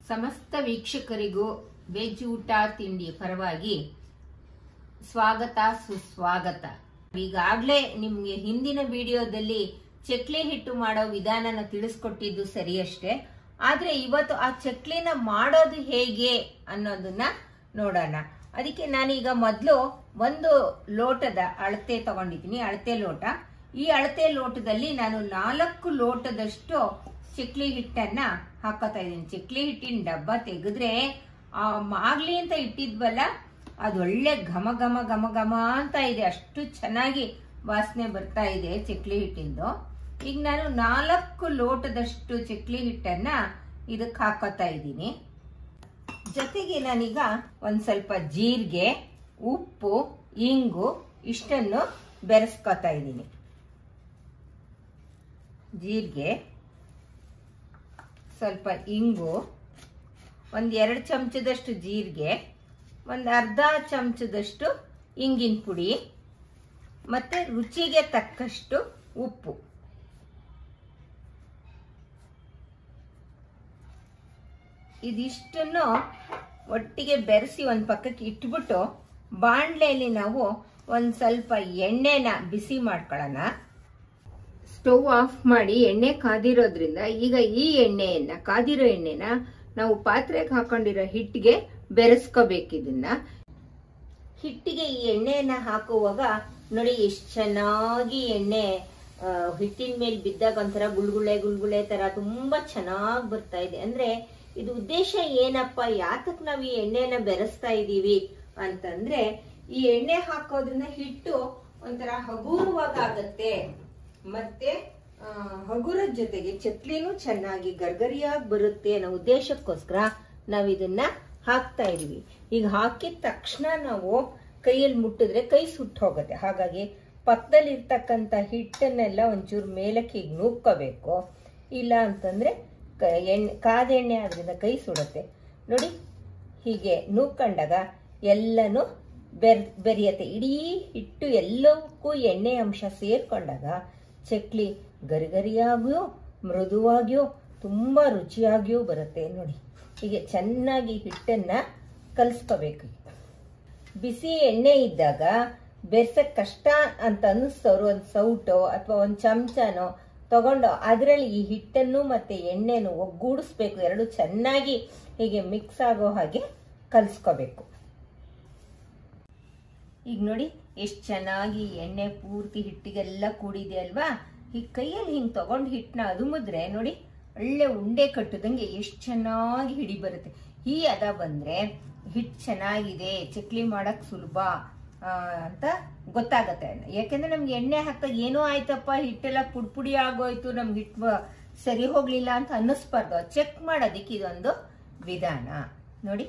ಸಮಸ್ತ ವೀಕ್ಷಕರಿಗೂ ವೆಜ್ ಊಟ ತಿಂಡಿ ಪರವಾಗಿ ಸ್ವಾಗತ ಸುಸ್ವಾಗತ ಈಗಾಗ್ಲೇ ನಿಮ್ಗೆ ಹಿಂದಿನ ವಿಡಿಯೋದಲ್ಲಿ ಚಕ್ಲಿ ಹಿಟ್ಟು ಮಾಡೋ ವಿಧಾನನ ತಿಳಿಸ್ಕೊಟ್ಟಿದ್ದು ಸರಿಯಷ್ಟೇ ಆದ್ರೆ ಇವತ್ತು ಆ ಚಕ್ಲಿನ ಮಾಡೋದು ಹೇಗೆ ಅನ್ನೋದನ್ನ ನೋಡೋಣ ಅದಕ್ಕೆ ನಾನೀಗ ಮೊದಲು ಒಂದು ಲೋಟದ ಅಳತೆ ತಗೊಂಡಿದ್ದೀನಿ ಅಳತೆ ಲೋಟ ಈ ಅಳತೆ ಲೋಟದಲ್ಲಿ ನಾನು ನಾಲ್ಕು ಲೋಟದಷ್ಟು ಚಕ್ಲಿ ಹಿಟ್ಟನ್ನ ಹಾಕೋತಾ ಇದ್ದೀನಿ ಚಕ್ಲಿ ಹಿಟ್ಟಿನ ಡಬ್ಬ ತೆಗೆದ್ರೆ ಆ ಮಾಗ್ಲಿ ಅಂತ ಇಟ್ಟಿದ್ವಲ್ಲ ಅದು ಒಳ್ಳೆ ಘಮ ಘಮ ಘಮ ಘಮ ಅಂತ ಇದೆ ಅಷ್ಟು ಚೆನ್ನಾಗಿ ವಾಸನೆ ಬರ್ತಾ ಇದೆ ಚಕ್ಲಿ ಹಿಟ್ಟಿಂದು ಈಗ ನಾನು ನಾಲ್ಕು ಲೋಟದಷ್ಟು ಚಕ್ಲಿ ಹಿಟ್ಟನ್ನ ಇದಕ್ಕೆ ಹಾಕೋತಾ ಇದ್ದೀನಿ ಜೊತೆಗೆ ನಾನೀಗ ಒಂದ್ ಸ್ವಲ್ಪ ಜೀರಿಗೆ ಉಪ್ಪು ಇಂಗು ಇಷ್ಟನ್ನು ಬೆರೆಸ್ಕೊತಾ ಇದ್ದೀನಿ ಜೀರಿಗೆ ಸ್ವಲ್ಪ ಇಂಗು ಒಂದು ಎರಡು ಚಮಚದಷ್ಟು ಜೀರಿಗೆ ಒಂದು ಅರ್ಧ ಚಮಚದಷ್ಟು ಇಂಗಿನ ಪುಡಿ ಮತ್ತೆ ರುಚಿಗೆ ತಕ್ಕಷ್ಟು ಉಪ್ಪು ಇದಿಷ್ಟನ್ನು ಒಟ್ಟಿಗೆ ಬೆರೆಸಿ ಒಂದು ಪಕ್ಕಕ್ಕೆ ಇಟ್ಬಿಟ್ಟು ಬಾಣಲೆಯಲ್ಲಿ ನಾವು ಒಂದು ಸ್ವಲ್ಪ ಎಣ್ಣೆನ ಬಿಸಿ ಮಾಡ್ಕೊಳ್ಳೋಣ ಸ್ಟವ್ ಆಫ್ ಮಾಡಿ ಎಣ್ಣೆ ಕಾದಿರೋದ್ರಿಂದ ಈಗ ಈ ಎಣ್ಣೆಯನ್ನ ಕಾದಿರೋ ಎಣ್ಣೆನ ನಾವು ಪಾತ್ರೆಗೆ ಹಾಕೊಂಡಿರೋ ಹಿಟ್ಟಿಗೆ ಬೆರೆಸ್ಕೋಬೇಕು ಇದನ್ನ ಹಿಟ್ಟಿಗೆ ಈ ಎಣ್ಣೆಯನ್ನ ಹಾಕುವಾಗ ನೋಡಿ ಎಷ್ಟು ಚೆನ್ನಾಗಿ ಎಣ್ಣೆ ಆ, ಹಿಟ್ಟಿನ ಮೇಲೆ ಬಿದ್ದಾಗ ಒಂಥರ ಗುಳ್ಗುಳೆ ಗುಳ್ಗುಳೆ ತರ ತುಂಬಾ ಚೆನ್ನಾಗಿ ಬರ್ತಾ ಇದೆ ಅಂದ್ರೆ ಇದು ಉದ್ದೇಶ ಏನಪ್ಪ ಯಾತಕ್ ನಾವು ಈ ಎಣ್ಣೆನ ಬೆರೆಸ್ತಾ ಇದೀವಿ ಅಂತಂದ್ರೆ ಈ ಎಣ್ಣೆ ಹಾಕೋದ್ರಿಂದ ಹಿಟ್ಟು ಒಂಥರ ಹಗೂರವಾಗತ್ತೆ ಮತ್ತೆ ಆ, ಹಗುರದ ಜೊತೆಗೆ ಚಕ್ಲಿನೂ ಚೆನ್ನಾಗಿ ಗರ್ಗರಿಯಾಗಿ ಬರುತ್ತೆ ಅನ್ನೋ ಉದ್ದೇಶಕ್ಕೋಸ್ಕರ ನಾವು ಇದನ್ನ ಹಾಕ್ತಾ ಇದೀವಿ ಈಗ ಹಾಕಿದ ತಕ್ಷಣ ನಾವು ಕೈಯಲ್ಲಿ ಮುಟ್ಟಿದ್ರೆ ಕೈ ಸುಟ್ಟು ಹೋಗುತ್ತೆ ಹಾಗಾಗಿ ಪಕ್ಕದಲ್ಲಿ ಇರ್ತಕ್ಕಂಥ ಹಿಟ್ಟನ್ನೆಲ್ಲ ಒಂಚೂರು ಮೇಲಕ್ಕೆ ಹೀಗೆ ನೂಕ್ಕೋಬೇಕು ಇಲ್ಲ ಅಂತಂದ್ರೆ ಕ- ಎಣ್ಣೆ ಕಾದ ಎಣ್ಣೆ ಆದ್ರಿಂದ ಕೈ ಸುಡುತ್ತೆ ನೋಡಿ ಹೀಗೆ ನೂಕೊಂಡಾಗ ಎಲ್ಲನೂ ಬೆರ್ ಬೆರೆಯತ್ತೆ ಇಡೀ ಹಿಟ್ಟು ಎಲ್ಲವಕ್ಕೂ ಎಣ್ಣೆ ಅಂಶ ಸೇರ್ಕೊಂಡಾಗ ಚಕ್ಲಿ ಗರಿಗರಿಯಾಗಿಯೂ ಮೃದುವಾಗಿಯೂ ತುಂಬ ರುಚಿಯಾಗಿಯೂ ಬರುತ್ತೆ ನೋಡಿ ಹೀಗೆ ಚೆನ್ನಾಗಿ ಹಿಟ್ಟನ್ನ ಕಲಿಸ್ಕೋಬೇಕು ಬಿಸಿ ಎಣ್ಣೆ ಇದ್ದಾಗ ಬೆರ್ಸಕ್ ಕಷ್ಟ ಅಂತ ಅನ್ನಿಸ್ತವ್ರು ಒಂದು ಸೌಟೋ ಅಥವಾ ಒಂದು ಚಮಚನೋ ತಗೊಂಡು ಅದರಲ್ಲಿ ಈ ಹಿಟ್ಟನ್ನು ಮತ್ತೆ ಎಣ್ಣೆನು ಒಗ್ಗೂಡಿಸ್ಬೇಕು ಎರಡು ಚೆನ್ನಾಗಿ ಹೀಗೆ ಮಿಕ್ಸ್ ಆಗೋ ಹಾಗೆ ಕಲಿಸ್ಕೋಬೇಕು ಈಗ ನೋಡಿ ಎಷ್ಟು ಚೆನ್ನಾಗಿ ಎಣ್ಣೆ ಪೂರ್ತಿ ಹಿಟ್ಟಿಗೆಲ್ಲ ಕೂಡಿದೆ ಅಲ್ವಾ ಈ ಕೈಯಲ್ಲಿ ಹಿಂಗೆ ತಗೊಂಡು ಹಿಟ್ಟನ್ನ ಅದುಮಿದ್ರೆ ನೋಡಿ ಒಳ್ಳೆ ಉಂಡೆ ಕಟ್ಟದಂಗೆ ಎಷ್ಟು ಚೆನ್ನಾಗಿ ಹಿಡಿ ಬರುತ್ತೆ ಈ ಅದ ಬಂದ್ರೆ ಹಿಟ್ಟು ಚೆನ್ನಾಗಿದೆ ಚಕ್ಲಿ ಮಾಡಕ್ ಸುಲಭ ಆ, ಅಂತ ಗೊತ್ತಾಗತ್ತೆ ಯಾಕೆಂದ್ರೆ ನಮ್ಗೆ ಎಣ್ಣೆ ಹಾಕ್ದಾಗ ಏನೋ ಆಯ್ತಪ್ಪ ಹಿಟ್ಟೆಲ್ಲ ಪುಡಿ ಪುಡಿ ಆಗೋಯ್ತು ನಮ್ಗೆ ಹಿಟ್ಟು ಬ- ಸರಿ ಹೋಗ್ಲಿಲ್ಲ ಅಂತ ಅನ್ನಿಸ್ಬಾರ್ದು ಚೆಕ್ ಮಾಡೋದಿಕ್ಕೆ ಇದೊಂದು ವಿಧಾನ ನೋಡಿ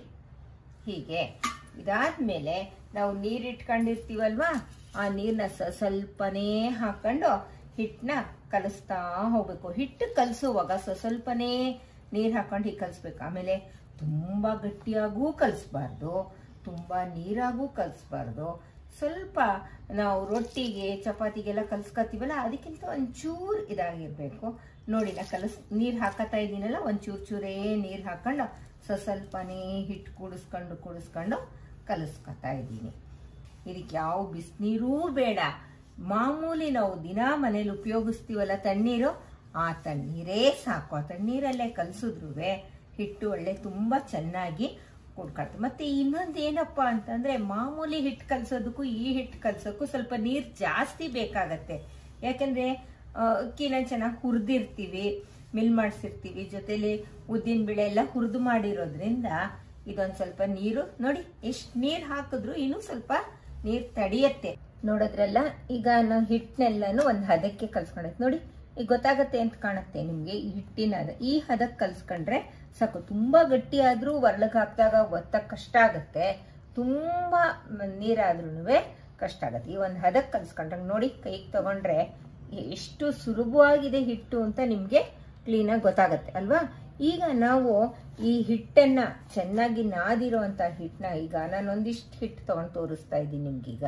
ಹೀಗೆ ಇದಾದ್ಮೇಲೆ ನಾವು ನೀರ್ ಇಟ್ಕೊಂಡಿರ್ತೀವಲ್ವಾ ಆ ನೀರ್ನ ಸ- ಸ್ವಲ್ಪನೇ ಹಾಕೊಂಡು ಹಿಟ್ಟನ್ನ ಕಲಿಸ್ತಾ ಹೋಗ್ಬೇಕು ಹಿಟ್ಟು ಕಲಸುವಾಗ ಸ- ಸ್ವಲ್ಪನೇ ನೀರ್ ಹಾಕೊಂಡು ಹೀಗೆ ಕಲಿಸ್ಬೇಕು ಆಮೇಲೆ ತುಂಬಾ ಗಟ್ಟಿಯಾಗೂ ಕಲಿಸ್ಬಾರ್ದು ತುಂಬಾ ನೀರಾಗೂ ಕಲಿಸ್ಬಾರ್ದು ಸ್ವಲ್ಪ ನಾವು ರೊಟ್ಟಿಗೆ ಚಪಾತಿಗೆಲ್ಲ ಕಲ್ಸ್ಕೊತೀವಲ್ಲ ಅದಕ್ಕಿಂತ ಒಂಚೂರು ಇದಾಗಿರ್ಬೇಕು ನೋಡಿ ನಾ ಕಲಸ್ ನೀರ್ ಹಾಕತಾ ಇದ್ದೀನಲ್ಲ ಒಂಚೂರು ಚೂರೇ ನೀರ್ ಹಾಕೊಂಡು ಸೊ ಸ್ವಲ್ಪನೇ ಹಿಟ್ಟು ಕೂಡಿಸ್ಕೊಂಡು ಕೂಡಿಸ್ಕೊಂಡು ಕಲಿಸ್ಕೊತಾ ಇದ್ದೀನಿ ಇದಕ್ಕೆ ಯಾವ ಬಿಸಿನೀರೂ ಬೇಡ ಮಾಮೂಲಿ ನಾವು ದಿನಾ ಮನೇಲಿ ಉಪಯೋಗಿಸ್ತೀವಲ್ಲ ತಣ್ಣೀರು ಆ ತಣ್ಣೀರೇ ಸಾಕು ಆ ತಣ್ಣೀರಲ್ಲೇ ಕಲಸಿದ್ರು ಹಿಟ್ಟು ಒಳ್ಳೆ ತುಂಬಾ ಚೆನ್ನಾಗಿ ಕುಡ್ಕೊಳ್ತದೆ ಮತ್ತೆ ಇನ್ನೊಂದು ಏನಪ್ಪಾ ಅಂತಂದ್ರೆ ಮಾಮೂಲಿ ಹಿಟ್ಟು ಕಲ್ಸೋದಕ್ಕೂ ಈ ಹಿಟ್ಟು ಕಲ್ಸೋಕ್ಕೂ ಸ್ವಲ್ಪ ನೀರ್ ಜಾಸ್ತಿ ಬೇಕಾಗತ್ತೆ ಯಾಕಂದ್ರೆ ಆ, ಅಕ್ಕಿನ ಚೆನ್ನಾಗಿ ಹುರಿದಿರ್ತೀವಿ ಮಿಲ್ ಮಾಡಿಸಿರ್ತೀವಿ ಜೊತೆಲಿ ಉದ್ದಿನ ಬೇಳೆ ಎಲ್ಲ ಹುರಿದು ಮಾಡಿರೋದ್ರಿಂದ ಇದೊಂದ್ ಸ್ವಲ್ಪ ನೀರು ನೋಡಿ ಎಷ್ಟು ನೀರ್ ಹಾಕಿದ್ರು ಇನ್ನೂ ಸ್ವಲ್ಪ ನೀರ್ ತಡಿಯತ್ತೆ ನೋಡೋದ್ರಲ್ಲ ಈಗ ನಾವು ಹಿಟ್ಟನ್ನೆಲ್ಲನೂ ಒಂದು ಹದಕ್ಕೆ ಕಲ್ಸ್ಕೊಂಡೈತೆ ನೋಡಿ ಈಗ ಗೊತ್ತಾಗತ್ತೆ ಅಂತ ಕಾಣುತ್ತೆ ನಿಮ್ಗೆ ಈ ಹಿಟ್ಟಿನ ಹದ ಈ ಹದಕ್ಕೆ ಕಲ್ಸ್ಕೊಂಡ್ರೆ ಸಾಕು ತುಂಬಾ ಗಟ್ಟಿ ಆದ್ರೂ ಒರ್ಳಗ್ ಹಾಕಿದಾಗ ಒತ್ತಕ್ ಕಷ್ಟ ಆಗತ್ತೆ ತುಂಬಾ ನೀರಾದ್ರೂ ಕಷ್ಟ ಆಗತ್ತೆ ಈ ಒಂದು ಹದಕ್ಕೆ ಕಲ್ಸ್ಕೊಂಡ್ರೆ ನೋಡಿ ಕೈಗೆ ತಗೊಂಡ್ರೆ ಎಷ್ಟು ಸುಲಭವಾಗಿದೆ ಹಿಟ್ಟು ಅಂತ ನಿಮ್ಗೆ ಕ್ಲೀನಾಗಿ ಗೊತ್ತಾಗತ್ತೆ ಅಲ್ವಾ ಈಗ ನಾವು ಈ ಹಿಟ್ಟನ್ನ ಚೆನ್ನಾಗಿ ನಾದಿರುವಂತ ಹಿಟ್ಟನ್ನ ಈಗ ನಾನೊಂದಿಷ್ಟು ಹಿಟ್ಟು ತಗೊಂಡು ತೋರಿಸ್ತಾ ಇದ್ದೀನಿ ನಿಮ್ಗೀಗ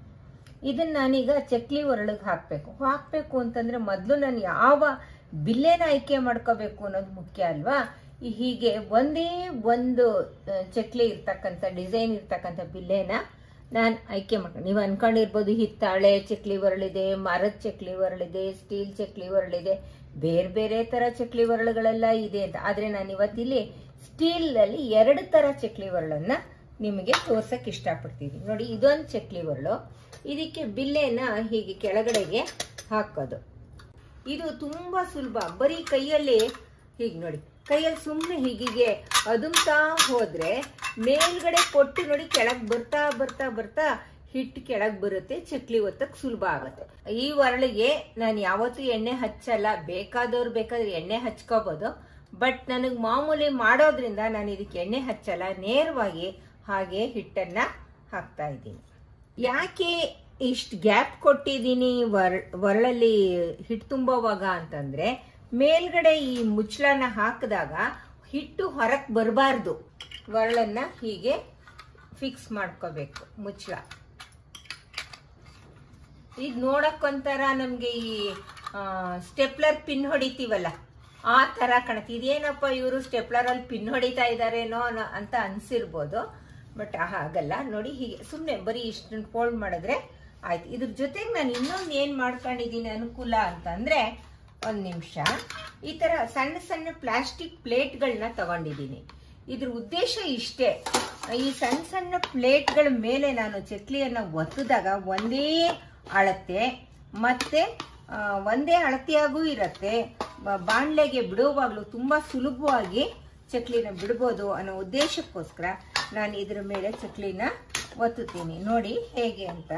ಇದನ್ನ ನಾನೀಗ ಚಕ್ಲಿ ಒರಳಿಗೆ ಹಾಕ್ಬೇಕು ಹಾಕ್ಬೇಕು ಅಂತಂದ್ರೆ ಮೊದಲು ನಾನು ಯಾವ ಬಿಲ್ಲೆನ ಆಯ್ಕೆ ಮಾಡ್ಕೋಬೇಕು ಅನ್ನೋದು ಮುಖ್ಯ ಅಲ್ವಾ ಈ ಹೀಗೆ ಒಂದೇ ಒಂದು ಆ, ಚಕ್ಲಿ ಇರ್ತಕ್ಕಂಥ ಡಿಸೈನ್ ಇರ್ತಕ್ಕಂಥ ಬಿಲ್ಲೆನ ನಾನು ಆಯ್ಕೆ ಮಾಡ್ಕೊಂಡು ನೀವು ಅನ್ಕೊಂಡಿರ್ಬೋದು ಹಿತ್ತಾಳೆ ಚಕ್ಲಿ ಒರಳಿದೆ ಮರದ ಚಕ್ಲಿ ಒರಳಿದೆ ಸ್ಟೀಲ್ ಚಕ್ಲಿ ಒರಳಿದೆ ಬೇರೆ ಬೇರೆ ತರ ಚಕ್ಲಿ ಒರಳುಗಳೆಲ್ಲ ಇದೆ ಅಂತ ಆದ್ರೆ ನಾನು ಇವತ್ತಿಲ್ಲಿ ಸ್ಟೀಲ್ ಅಲ್ಲಿ ಎರಡು ತರ ಚಕ್ಲಿ ಒರಳನ್ನ ನಿಮಗೆ ತೋರ್ಸಕ್ ಇಷ್ಟಪಡ್ತೀನಿ ನೋಡಿ ಇದೊಂದು ಚಕ್ಲಿ ಒರಳು ಇದಕ್ಕೆ ಬಿಲ್ಲೆನ ಹೀಗೆ ಕೆಳಗಡೆಗೆ ಹಾಕೋದು ಇದು ತುಂಬಾ ಸುಲಭ ಬರೀ ಕೈಯಲ್ಲಿ ಹೀಗೆ ನೋಡಿ ಕೈಯಲ್ಲಿ ಸುಮ್ಮನೆ ಹೀಗಿಗೆ ಅದುಮ್ತಾ ಹೋದ್ರೆ ಮೇಲ್ಗಡೆ ಕೊಟ್ಟು ನೋಡಿ ಕೆಳಗ್ ಬರ್ತಾ ಬರ್ತಾ ಬರ್ತಾ ಹಿಟ್ಟು ಕೆಳಗ್ ಬರುತ್ತೆ ಚಕ್ಲಿ ಒತ್ತಕ್ ಸುಲಭ ಆಗುತ್ತೆ ಈ ಒರಳಿಗೆ ನಾನು ಯಾವತ್ತೂ ಎಣ್ಣೆ ಹಚ್ಚಲ್ಲ ಬೇಕಾದವ್ರು ಬೇಕಾದ್ರೆ ಎಣ್ಣೆ ಹಚ್ಕೋಬಹುದು ಬಟ್ ನನಗೆ ಮಾಮೂಲಿ ಮಾಡೋದ್ರಿಂದ ನಾನು ಇದಕ್ಕೆ ಎಣ್ಣೆ ಹಚ್ಚಲ್ಲ ನೇರವಾಗಿ ಹಾಗೆ ಹಿಟ್ಟನ್ನ ಹಾಕ್ತಾ ಇದ್ದೀನಿ ಯಾಕೆ ಇಷ್ಟು ಗ್ಯಾಪ್ ಕೊಟ್ಟಿದ್ದೀನಿ ವರ್ ಒರಳಲ್ಲಿ ಹಿಟ್ಟು ತುಂಬುವಾಗ ಅಂತಂದ್ರೆ ಮೇಲ್ಗಡೆ ಈ ಮುಚ್ಚಳನ ಹಾಕಿದಾಗ ಹಿಟ್ಟು ಹೊರಕ್ ಬರಬಾರ್ದು ಒರಳನ್ನ ಹೀಗೆ ಫಿಕ್ಸ್ ಮಾಡ್ಕೋಬೇಕು ಮುಚ್ಚಳ ಇದು ನೋಡಕ್ಕೊಂಥರ ನಮ್ಗೆ ಈ ಸ್ಟೆಪ್ಲರ್ ಪಿನ್ ಹೊಡಿತೀವಲ್ಲ ಆ ತರ ಕಾಣುತ್ತೆ ಇದೇನಪ್ಪ ಇವರು ಸ್ಟೆಪ್ಲರ್ ಅಲ್ಲಿ ಪಿನ್ ಹೊಡಿತಾ ಇದಾರೇನೋ ಅನ್ನೋ- ಅಂತ ಅನ್ಸಿರ್ಬೋದು ಬಟ್ ಹಾಗಲ್ಲ ನೋಡಿ ಹೀಗೆ ಸುಮ್ಮನೆ ಬರೀ ಇಷ್ಟನ್ನು ಫೋಲ್ಡ್ ಮಾಡಿದ್ರೆ ಆಯ್ತು ಇದ್ರ ಜೊತೆಗೆ ನಾನು ಇನ್ನೊಂದು ಏನ್ ಮಾಡ್ಕೊಂಡಿದ್ದೀನಿ ಅನುಕೂಲ ಅಂತಂದ್ರೆ ಒಂದ್ ನಿಮಿಷ ಈ ತರ ಸಣ್ಣ ಸಣ್ಣ ಪ್ಲಾಸ್ಟಿಕ್ ಪ್ಲೇಟ್ಗಳನ್ನ ತಗೊಂಡಿದ್ದೀನಿ ಇದ್ರ ಉದ್ದೇಶ ಇಷ್ಟೇ ಈ ಸಣ್ಣ ಸಣ್ಣ ಪ್ಲೇಟ್ಗಳ ಮೇಲೆ ನಾನು ಚಕ್ಲಿಯನ್ನ ಒತ್ತಿದಾಗ ಒಂದೇ ಅಳತೆ ಮತ್ತೆ ಆ, ಒಂದೇ ಅಳತೆಯಾಗೂ ಇರತ್ತೆ ಬ- ಬಾಣ್ಲೆಗೆ ಬಿಡುವಾಗ್ಲೂ ತುಂಬಾ ಸುಲಭವಾಗಿ ಚಕ್ಲಿನ ಬಿಡ್ಬೋದು ಅನ್ನೋ ಉದ್ದೇಶಕ್ಕೋಸ್ಕರ ನಾನು ಇದ್ರ ಮೇಲೆ ಚಕ್ಲಿನ ಒತ್ತುತ್ತೀನಿ ನೋಡಿ ಹೇಗೆ ಅಂತ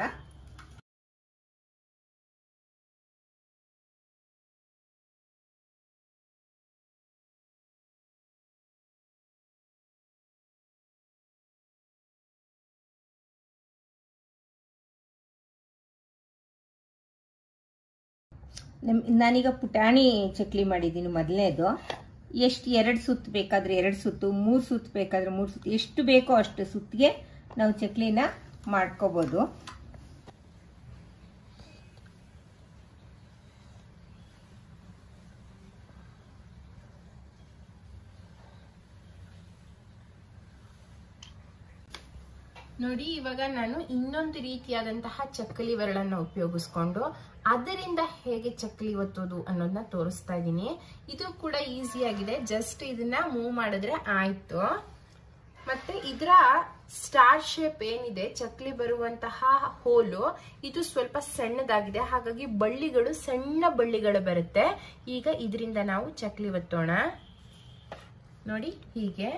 ನಮ್ ನಾನೀಗ ಪುಟಾಣಿ ಚಕ್ಲಿ ಮಾಡಿದ್ದೀನಿ ಮೊದಲನೇದು ಎಷ್ಟು ಎರಡು ಸುತ್ತು ಬೇಕಾದ್ರೆ ಎರಡು ಸುತ್ತು ಮೂರು ಸುತ್ತು ಬೇಕಾದ್ರೆ ಮೂರು ಸುತ್ತು ಎಷ್ಟು ಬೇಕೋ ಅಷ್ಟು ಸುತ್ತಿಗೆ ನಾವು ಚಕ್ಲಿನ ಮಾಡ್ಕೋಬೋದು ನೋಡಿ ಇವಾಗ ನಾನು ಇನ್ನೊಂದು ರೀತಿಯಾದಂತಹ ಚಕ್ಕಲಿ ಬೆರಳನ್ನ ಉಪಯೋಗಿಸ್ಕೊಂಡು ಅದರಿಂದ ಹೇಗೆ ಚಕ್ಕಲಿ ಒತ್ತೋದು ಅನ್ನೋದನ್ನ ತೋರಿಸ್ತಾ ಇದ್ದೀನಿ ಇದು ಕೂಡ ಈಸಿ ಆಗಿದೆ ಜಸ್ಟ್ ಇದನ್ನ ಮೂವ್ ಮಾಡಿದ್ರೆ ಆಯ್ತು ಮತ್ತೆ ಇದರ ಸ್ಟಾರ್ ಶೇಪ್ ಏನಿದೆ ಚಕ್ಲಿ ಬರುವಂತಹ ಹೋಲು ಇದು ಸ್ವಲ್ಪ ಸಣ್ಣದಾಗಿದೆ ಹಾಗಾಗಿ ಬಳ್ಳಿಗಳು ಸಣ್ಣ ಬಳ್ಳಿಗಳು ಬರುತ್ತೆ ಈಗ ಇದರಿಂದ ನಾವು ಚಕ್ಲಿ ಒತ್ತೋಣ ನೋಡಿ ಹೀಗೆ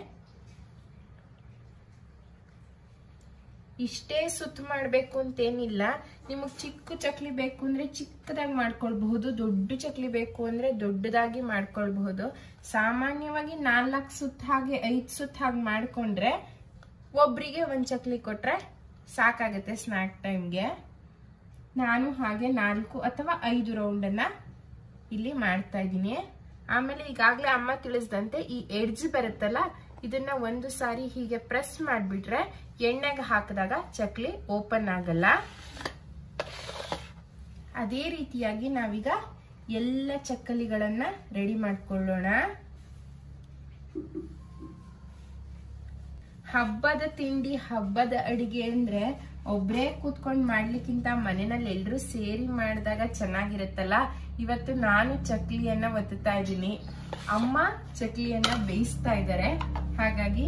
ಇಷ್ಟೇ ಸುತ್ತ ಮಾಡಬೇಕು ಅಂತೇನಿಲ್ಲ ನಿಮಗೆ ಚಿಕ್ಕ ಚಕ್ಲಿ ಬೇಕು ಅಂದ್ರೆ ಚಿಕ್ಕದಾಗಿ ಮಾಡ್ಕೊಳ್ಬಹುದು ದೊಡ್ಡ ಚಕ್ಲಿ ಬೇಕು ಅಂದ್ರೆ ದೊಡ್ಡದಾಗಿ ಮಾಡ್ಕೊಳ್ಬಹುದು ಸಾಮಾನ್ಯವಾಗಿ ನಾಲ್ಕು ಸುತ್ತ ಹಾಗೆ ಐದು ಸುತ್ತ ಹಾಗೆ ಮಾಡ್ಕೊಂಡ್ರೆ ಒಬ್ರಿಗೆ ಒಂದ್ ಚಕ್ಲಿ ಕೊಟ್ರೆ ಸಾಕಾಗತ್ತೆ ಸ್ನ್ಯಾಕ್ ಟೈಮ್ಗೆ ನಾನು ಹಾಗೆ ನಾಲ್ಕು ಅಥವಾ ಐದು ರೌಂಡನ್ನ ಇಲ್ಲಿ ಮಾಡ್ತಾ ಇದ್ದೀನಿ ಆಮೇಲೆ ಈಗಾಗಲೇ ಅಮ್ಮ ತಿಳಿಸ್ದಂತೆ ಈ ಎಡ್ಜ್ ಬರುತ್ತಲ್ಲ ಇದನ್ನ ಒಂದು ಸಾರಿ ಹೀಗೆ ಪ್ರೆಸ್ ಮಾಡಿಬಿಟ್ರೆ ಎಣ್ಣೆಗೆ ಹಾಕಿದಾಗ ಚಕ್ಲಿ ಓಪನ್ ಆಗಲ್ಲ ಅದೇ ರೀತಿಯಾಗಿ ನಾವೀಗ ಎಲ್ಲ ಚಕ್ಕಲಿಗಳನ್ನ ರೆಡಿ ಮಾಡ್ಕೊಳ್ಳೋಣ ಹಬ್ಬದ ತಿಂಡಿ ಹಬ್ಬದ ಅಡಿಗೆ ಅಂದ್ರೆ ಒಬ್ರೇ ಕೂತ್ಕೊಂಡ್ ಮಾಡ್ಲಿಕ್ಕಿಂತ ಮನೆಯಲ್ಲಿ ಎಲ್ರು ಸೇರಿ ಮಾಡಿದಾಗ ಚೆನ್ನಾಗಿರುತ್ತಲ್ಲ ಇವತ್ತು ನಾನು ಚಕ್ಲಿಯನ್ನ ಒತ್ತುತ್ತಾ ಇದ್ದೀನಿ ಅಮ್ಮ ಚಕ್ಲಿಯನ್ನ ಬೇಯಿಸ್ತಾ ಇದ್ದಾರೆ ಹಾಗಾಗಿ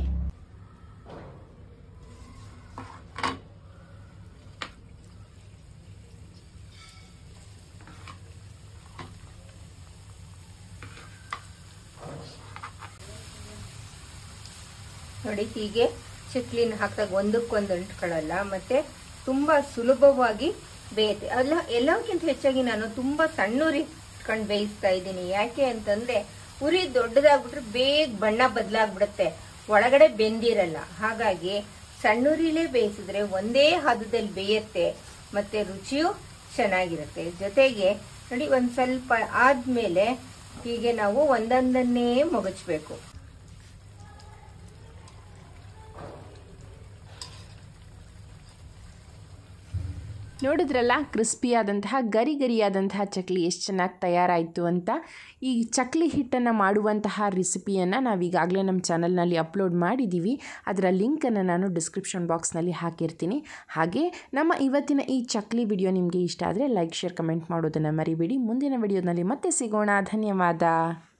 ನೋಡಿ ಹೀಗೆ ಚಕ್ಲಿನ ಹಾಕಿದಾಗ ಒಂದಕ್ಕೊಂದು ಅಂಟ್ಕೊಳ್ಳಲ್ಲ ಮತ್ತೆ ತುಂಬಾ ಸುಲಭವಾಗಿ ಬೇಯುತ್ತೆ ಅಲ್ಲ ಎಲ್ಲಕ್ಕಿಂತ ಹೆಚ್ಚಾಗಿ ನಾನು ತುಂಬಾ ಸಣ್ಣ ಉರಿ ಇಟ್ಕೊಂಡು ಬೇಯಿಸ್ತಾ ಇದ್ದೀನಿ ಯಾಕೆ ಅಂತಂದ್ರೆ ಉರಿ ದೊಡ್ಡದಾಗ್ಬಿಟ್ರೆ ಬೇಗ ಬಣ್ಣ ಬದಲಾಗ್ಬಿಡುತ್ತೆ ಒಳಗಡೆ ಬೆಂದಿರಲ್ಲ ಹಾಗಾಗಿ ಸಣ್ಣ ಉರಿಲೇ ಬೇಯಿಸಿದ್ರೆ ಒಂದೇ ಹದದಲ್ಲಿ ಬೇಯುತ್ತೆ ಮತ್ತೆ ರುಚಿಯೂ ಚೆನ್ನಾಗಿರುತ್ತೆ ಜೊತೆಗೆ ನೋಡಿ ಒಂದ್ ಸ್ವಲ್ಪ ಆದ್ಮೇಲೆ ಹೀಗೆ ನಾವು ಒಂದೊಂದನ್ನೇ ಮುಗಚ್ಬೇಕು ನೋಡಿದ್ರಲ್ಲ ಕ್ರಿಸ್ಪಿಯಾದಂತಹ ಗರಿ ಗರಿಯಾದಂತಹ ಚಕ್ಲಿ ಎಷ್ಟು ಚೆನ್ನಾಗಿ ತಯಾರಾಯಿತು ಅಂತ ಈ ಚಕ್ಲಿ ಹಿಟ್ಟನ್ನು ಮಾಡುವಂತಹ ರೆಸಿಪಿಯನ್ನು ನಾವೀಗಾಗಲೇ ನಮ್ಮ ಚಾನಲ್ನಲ್ಲಿ ಅಪ್ಲೋಡ್ ಮಾಡಿದ್ದೀವಿ ಅದರ ಲಿಂಕನ್ನು ನಾನು ಡಿಸ್ಕ್ರಿಪ್ಷನ್ ಬಾಕ್ಸ್ನಲ್ಲಿ ಹಾಕಿರ್ತೀನಿ ಹಾಗೆ ನಮ್ಮ ಇವತ್ತಿನ ಈ ಚಕ್ಲಿ ವಿಡಿಯೋ ನಿಮಗೆ ಇಷ್ಟ ಆದರೆ ಲೈಕ್ ಶೇರ್ ಕಮೆಂಟ್ ಮಾಡೋದನ್ನು ಮರಿಬೇಡಿ ಮುಂದಿನ ವಿಡಿಯೋದಲ್ಲಿ ಮತ್ತೆ ಸಿಗೋಣ ಧನ್ಯವಾದ